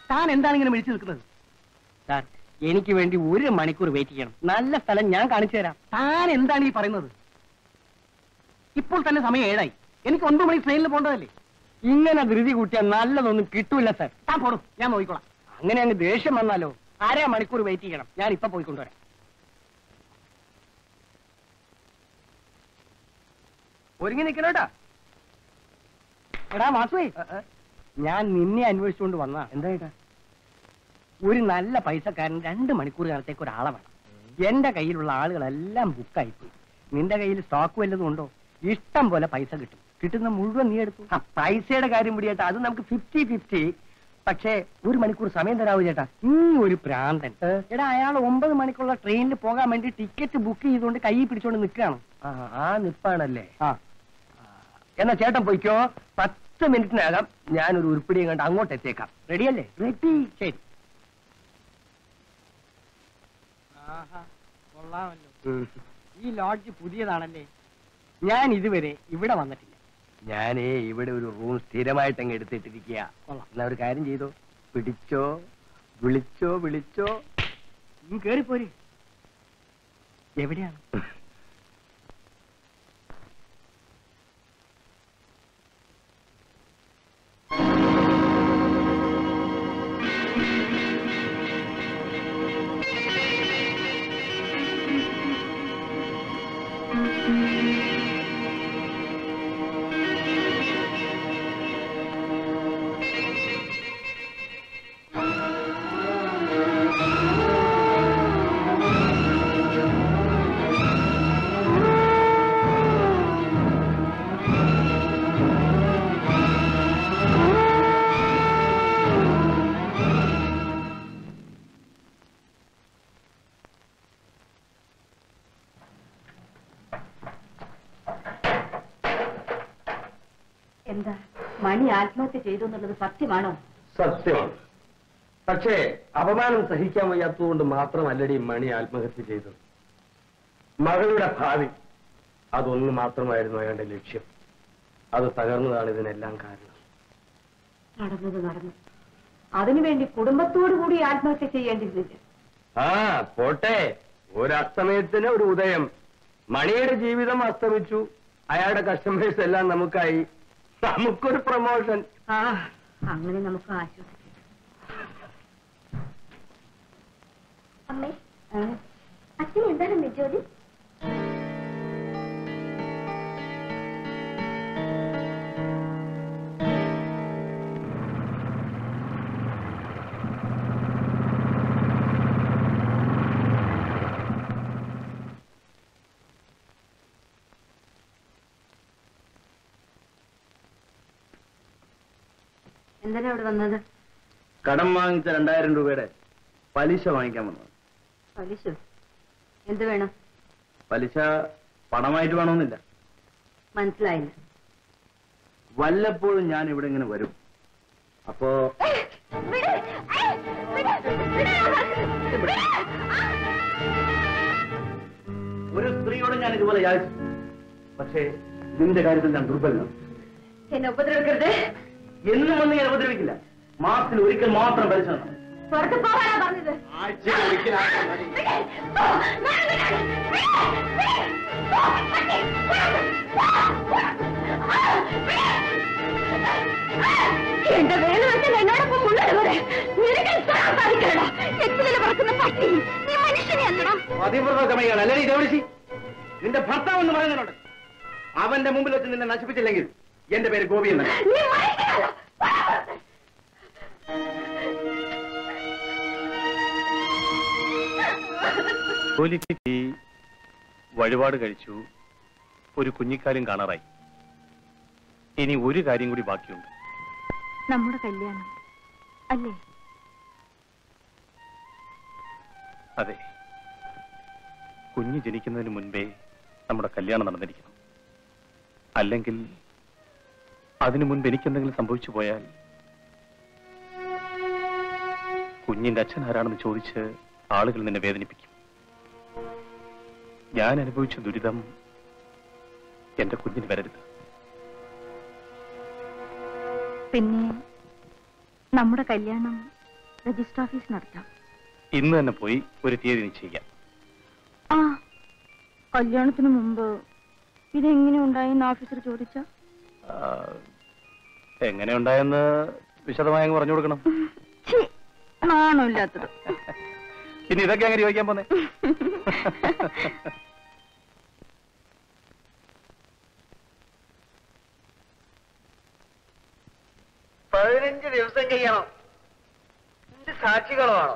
താൻ എന്താണ് ഇങ്ങനെ വിളിച്ചു നിൽക്കുന്നത് സാർ എനിക്ക് വേണ്ടി ഒരു മണിക്കൂർ വെയിറ്റ് ചെയ്യണം നല്ല സ്ഥലം ഞാൻ കാണിച്ചു തരാം താൻ എന്താണ് ഈ പറയുന്നത് ഇപ്പോൾ തന്നെ സമയം ഏഴായി എനിക്ക് ഒൻപത് മണി ട്രെയിനിൽ പോകേണ്ടതല്ലേ ഇങ്ങനെ ധൃതി കൂട്ടിയാൽ നല്ലതൊന്നും കിട്ടൂല സാർ താൻ പോടും ഞാൻ നോക്കിക്കോളാം അങ്ങനെ അങ്ങ് ദേഷ്യം വന്നാലോ അര മണിക്കൂർ വെയിറ്റ് ചെയ്യണം ഞാൻ ഇപ്പൊ പോയിക്കൊണ്ടുവരാം ഒരുങ്ങി നിൽക്കണോട്ടാ എടാ വാസുവേ ഞാൻ നിന്നെ അന്വേഷിച്ചുകൊണ്ട് വന്നാ എന്തായിട്ടാ ഒരു നല്ല പൈസക്കാരൻ രണ്ട് മണിക്കൂർ കാലത്തേക്ക് ഒരാളെ വേണം എന്റെ കയ്യിലുള്ള ആളുകളെല്ലാം ബുക്കായി പോയി നിന്റെ കയ്യിൽ സ്റ്റോക്ക് വല്ലതും ഉണ്ടോ ഇഷ്ടം പോലെ പൈസ കിട്ടും കിട്ടുന്ന മുഴുവൻ നീ എടുത്തു ആ പൈസയുടെ കാര്യം പിടിയേട്ടാ അത് നമുക്ക് ഫിഫ്റ്റി ഫിഫ്റ്റി പക്ഷേ ഒരു മണിക്കൂർ സമയം തരാവൂ ചേട്ടാ നീ ഒരു പ്രാന്തൻ എടാ അയാൾ ഒമ്പത് മണിക്കുള്ള ട്രെയിനിൽ പോകാൻ വേണ്ടി ടിക്കറ്റ് ബുക്ക് ചെയ്തുകൊണ്ട് കൈ പിടിച്ചോണ്ട് നിൽക്കുകയാണ് ആ നിപ്പാണല്ലേ ആ എന്നാ ചേട്ടൻ പോയിക്കോ പത്ത് മിനിറ്റിനകം ഞാനൊരു ഉരുപ്പിടിയും കണ്ട് അങ്ങോട്ട് എത്തിയേക്കാം റെഡിയല്ലേ റെഡി ശരി ഉം. ഈ ലോഡ്ജ് പുതിയതാണല്ലേ ഞാൻ ഇതുവരെ ഇവിടെ വന്നിട്ടില്ല ഞാനേ ഇവിടെ ഒരു റൂം സ്ഥിരമായിട്ട് അങ്ങ് എടുത്തിട്ടിരിക്കുക എന്നാ ഒരു കാര്യം ചെയ്തോ പിടിച്ചോ വിളിച്ചോ വിളിച്ചോ നീ കേറിപ്പോര് എവിടെയാണ് എന്താ മണി ആത്മഹത്യ ചെയ്തു എന്നുള്ളത് സത്യമാണോ സത്യമാണ് പക്ഷേ അപമാനം സഹിക്കാൻ വയ്യാത്തതുകൊണ്ട് മാത്രമല്ലടി മണി ആത്മഹത്യ ചെയ്തത് മകളുടെ ഭാവി അതൊന്നു മാത്രമായിരുന്നു അയാളുടെ ലക്ഷ്യം അത് തകർന്നതാണ് ഇതിനെല്ലാം കാരണം നടന്നത് നടന്നു അതിനുവേണ്ടി കുടുംബത്തോടു കൂടി ആത്മഹത്യ ചെയ്യേണ്ടിയിരുന്നില്ല ആ പോട്ടെ ഒരു അസ്തമയത്തിന് ഒരു ഉദയം മണിയുടെ ജീവിതം അസ്തമിച്ചു അയാളുടെ കസ്റ്റമേഴ്സ് എല്ലാം നമുക്കായി നമുക്കൊരു പ്രൊമോഷൻ ആ അങ്ങനെ നമുക്ക് ആശ്വസിക്കാം അമ്മേ അച്ഛൻ എന്താണ് അമ്മേ ജോലി എന്തിനാ ഇവിടെ വന്നത് കടം വാങ്ങിച്ച രണ്ടായിരം രൂപയുടെ പലിശ വാങ്ങിക്കാൻ വന്നത് പലിശ എന്ത് വേണം പലിശ പണമായിട്ട് വേണമെന്നില്ല മനസ്സിലായില്ല വല്ലപ്പോഴും ഞാൻ ഇവിടെ ഇങ്ങനെ വരും അപ്പോ ഒരു സ്ത്രീയോട് ഞാൻ ഇതുപോലെ യാചിച്ചു പക്ഷേ നിന്റെ കാര്യത്തിൽ ഞാൻ ദുർബലനാണ് എന്നെ ഉപദ്രവിക്കരുത് എന്നും വന്ന് ഞാൻ ഉപദ്രവിക്കില്ല മാസത്തിൽ ഒരിക്കൽ മാത്രം പലിശ തരണം. പുറത്ത് പോകാനാ പറഞ്ഞത് ആഴ്ചയിൽ ഒരിക്കലാക്കാൻ മതി. എന്റെ വേല വെച്ചാൽ എന്നോടൊപ്പം മുന്നോട്ട് നിനക്ക് തൊടാൻ സാധിക്കണോ എച്ചിലെ പറക്കുന്ന പട്ടി നീ മനുഷ്യനെ അല്ലടാ പതിവ്രതമയാണ് അല്ലേ ഗൗരിശി നിന്റെ ഭർത്താവ് എന്ന് പറയുന്നതിനോട് അവന്റെ മുമ്പിൽ വെച്ച് നിന്നെ നശിപ്പിച്ചില്ലെങ്കിൽ എന്റെ പേര് ഗോപി എന്ന് നീ മനുഷ്യനല്ല ജോലിക്ക് വഴിപാട് കഴിച്ചു ഒരു കുഞ്ഞിക്കാര്യം കാണാറായി ഇനി ഒരു കാര്യം കൂടി ബാക്കിയുണ്ട് നമ്മുടെ കല്യാണം അല്ലേ അതെ കുഞ്ഞ് ജനിക്കുന്നതിന് മുൻപേ നമ്മുടെ കല്യാണം നടന്നിരിക്കണം അല്ലെങ്കിൽ അതിനു മുൻപ് എനിക്കെന്തെങ്കിലും സംഭവിച്ചു പോയാൽ കുഞ്ഞിന്റെ അച്ഛൻ ആരാണെന്ന് ചോദിച്ച് ആളുകൾ നിന്നെ വേദനിപ്പിക്കും ഞാൻ അനുഭവിച്ച ദുരിതം എന്റെ കുഞ്ഞിന് വരരുത് പിന്നെ നമ്മുടെ കല്യാണം രജിസ്റ്റർ ഓഫീസ് നടത്താം ഇന്ന് തന്നെ പോയി ഒരു തീയതി നിശ്ചയിക്കാം ആ കല്യാണത്തിന് മുമ്പ് ഇതെങ്ങനെ ഉണ്ടായെന്ന് ഓഫീസർ ചോദിച്ച ആ, എങ്ങനെ ഉണ്ടായെന്ന് വിശദമായി അങ്ങ് പറഞ്ഞു കൊടുക്കണം ആണോ ഇല്ലാത്തത് പിന്നെ ഇതൊക്കെ അങ്ങനെ ചോദിക്കാൻ പോന്നെ പതിനഞ്ച് ദിവസം കഴിയണം എന്ത് സാക്ഷികളോ ആണോ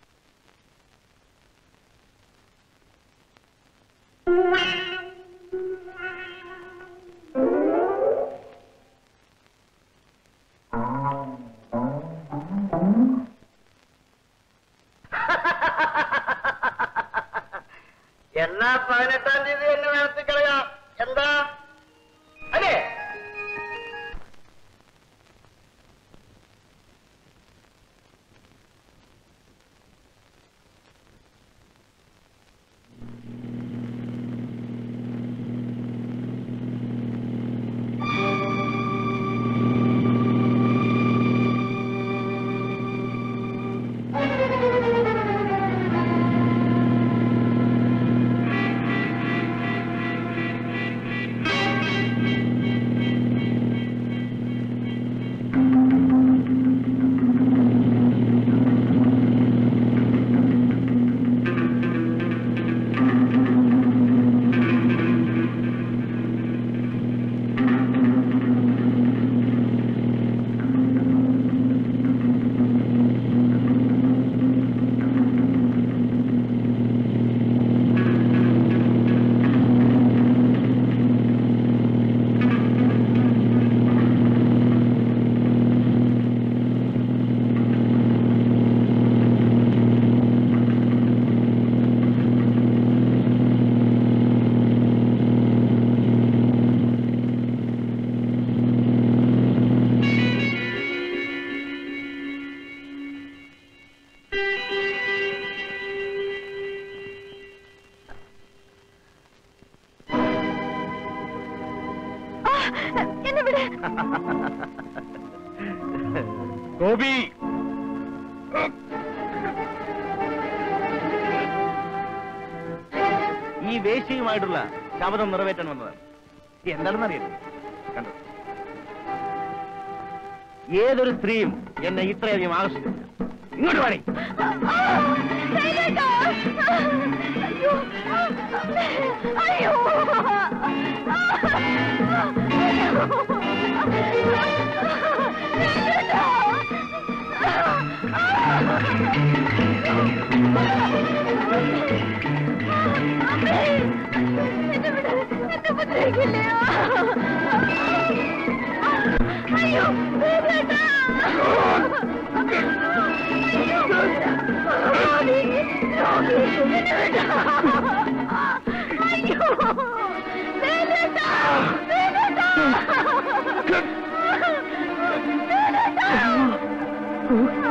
എന്നാ പതിനെട്ടാം തീയതി എന്നെ നടത്തി കളയാം എന്താ അല്ലേ എന്നെ വിടെ ഗോപി ഈ വേശ്യയുമായിട്ടുള്ള ശബദം നിറവേറ്റാൻ വന്നതാണ് എന്താണെന്ന് അറിയാം കണ്ടോ ഏതൊരു സ്ത്രീയും എന്നെ ഇത്രയധികം ആകർഷിക്കുന്നു ഇങ്ങോട്ട് പാടി അയ്യോ അയ്യോ അയ്യോ